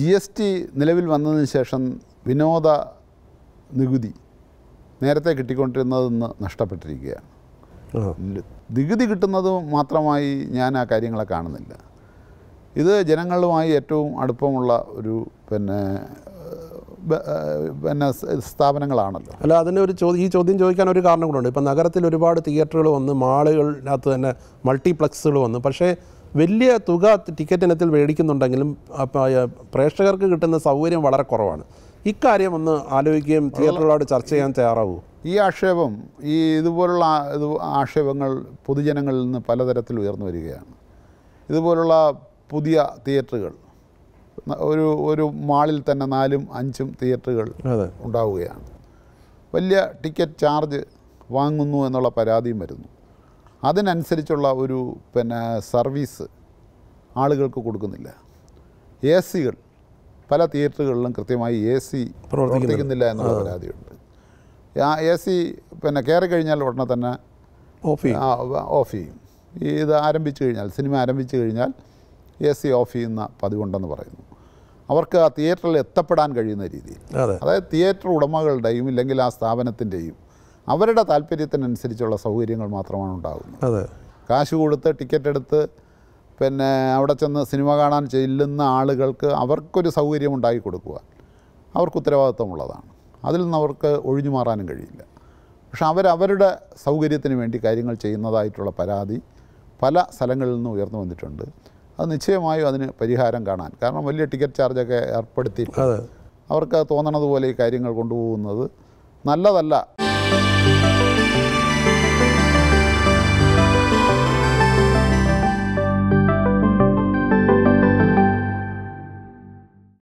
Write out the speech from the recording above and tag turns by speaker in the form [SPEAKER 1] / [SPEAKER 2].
[SPEAKER 1] G S T നിലവിൽ വന്നതിന് ശേഷം വിനോദ നികുതി നേരത്തെ കിട്ടിക്കൊണ്ടിരുന്നത് ഇന്ന് നഷ്ടപ്പെട്ടിരിക്കുകയാണ്
[SPEAKER 2] ആ
[SPEAKER 1] ല- നികുതി കിട്ടുന്നത് മാത്രമായി ഞാൻ ആ കാര്യങ്ങളെ കാണുന്നില്ല ഇത് ജനങ്ങളുമായി ഏറ്റവും അടുപ്പമുള്ള ഒരു പിന്നെ ഏഹ്, ബ- ഏഹ്, പിന്നെ സ് സ്ഥാപനങ്ങളാണല്ലോ
[SPEAKER 2] അല്ല അതിന് ഒരു ചോദ്യം ഈ ചോദ്യം ചോദിക്കാൻ ഒരു കാരണം കൂടെ ഉണ്ട് ഇപ്പം നഗരത്തിൽ ഒരുപാട് തിയേറ്ററുകൾ വന്ന് മാളുകളിനകത്ത് തന്നെ മൾട്ടിപ്ലക്സുകൾ വന്നു പക്ഷേ വലിയ തുക ടിക്കറ്റ് ഇനത്തിൽ മേടിക്കുന്നുണ്ടെങ്കിലും അപ്പം, ആ, പ്രേക്ഷകർക്ക് കിട്ടുന്ന സൗകര്യം വളരെ കുറവാണ് ഇക്കാര്യം ഒന്ന് ആലോചിക്കുകയും തിയേറ്ററുകളോട് ചർച്ച ചെയ്യാൻ തയ്യാറാവൂ
[SPEAKER 1] ഈ ആക്ഷേപം ഈ ഇതുപോലുള്ള ആ- ഇത് ആക്ഷേപങ്ങൾ പൊതുജനങ്ങളിൽ നിന്ന് പലതരത്തിൽ ഉയർന്നു വരികയാണ് ഇതുപോലുള്ള പുതിയ തിയേറ്ററുകൾ ന- ഒരു ഒരു മാളിൽ തന്നെ നാലും അഞ്ചും തിയേറ്ററുകൾ
[SPEAKER 2] അതെ
[SPEAKER 1] ഉണ്ടാവുകയാണ് വലിയ ടിക്കറ്റ് ചാർജ് വാങ്ങുന്നു എന്നുള്ള പരാതിയും വരുന്നു അതിനനുസരിച്ചുള്ള ഒരു പിന്നെ സർവീസ് ആളുകൾക്ക് കൊടുക്കുന്നില്ല എ സികൾ പല തിയേറ്ററുകളിലും കൃത്യമായി എ സി പ്രവർത്തിക്കുന്നില്ല എന്നുള്ള പരാതിയുണ്ട് ആ എ സി പിന്നെ കയറി കഴിഞ്ഞാൽ ഉടനെ തന്നെ
[SPEAKER 2] ഓഫ് ചെയ്യും
[SPEAKER 1] ആ, ഓഫ് ചെയ്യും ഈ ഇത് ആരംഭിച്ചു കഴിഞ്ഞാൽ സിനിമ ആരംഭിച്ചു കഴിഞ്ഞാൽ എ സി ഓഫ് ചെയ്യുന്ന പതിവുണ്ടെന്ന് പറയുന്നു അവർക്ക് ആ തിയേറ്ററിൽ എത്തപ്പെടാൻ കഴിയുന്ന രീതിയിൽ
[SPEAKER 2] അതെ
[SPEAKER 1] അതായത് തിയേറ്റർ ഉടമകളുടെയും ഇല്ലെങ്കിൽ ആ സ്ഥാപനത്തിൻ്റെയും അവരുടെ താല്പര്യത്തിനനുസരിച്ചുള്ള സൗകര്യങ്ങൾ മാത്രമാണ് ഉണ്ടാകുന്നത്
[SPEAKER 2] അതെ
[SPEAKER 1] കാശ് കൊടുത്ത് ടിക്കറ്റ് എടുത്ത് പിന്നെ അവിടെ ചെന്ന് സിനിമ കാണാൻ ചെല്ലുന്ന ആളുകൾക്ക് അവർക്കൊരു സൗകര്യം ഉണ്ടാക്കി കൊടുക്കുക അവർക്ക് ഉത്തരവാദിത്വമുള്ളതാണ് അതിൽ നിന്ന് അവർക്ക് ഒഴിഞ്ഞു മാറാനും കഴിയില്ല പക്ഷെ അവരവരുടെ സൗകര്യത്തിന് വേണ്ടി കാര്യങ്ങൾ ചെയ്യുന്നതായിട്ടുള്ള പരാതി പല സ്ഥലങ്ങളിൽ നിന്ന് ഉയർന്നു വന്നിട്ടുണ്ട് അത് നിശ്ചയമായും അതിന് പരിഹാരം കാണാൻ കാരണം വലിയ ടിക്കറ്റ് ചാർജൊക്കെ ഏർപ്പെടുത്തിയിട്ട്
[SPEAKER 2] അതെ
[SPEAKER 1] അവർക്ക് തോന്നണത് പോലെ ഈ കാര്യങ്ങൾ കൊണ്ടുപോകുന്നത് നല്ലതല്ല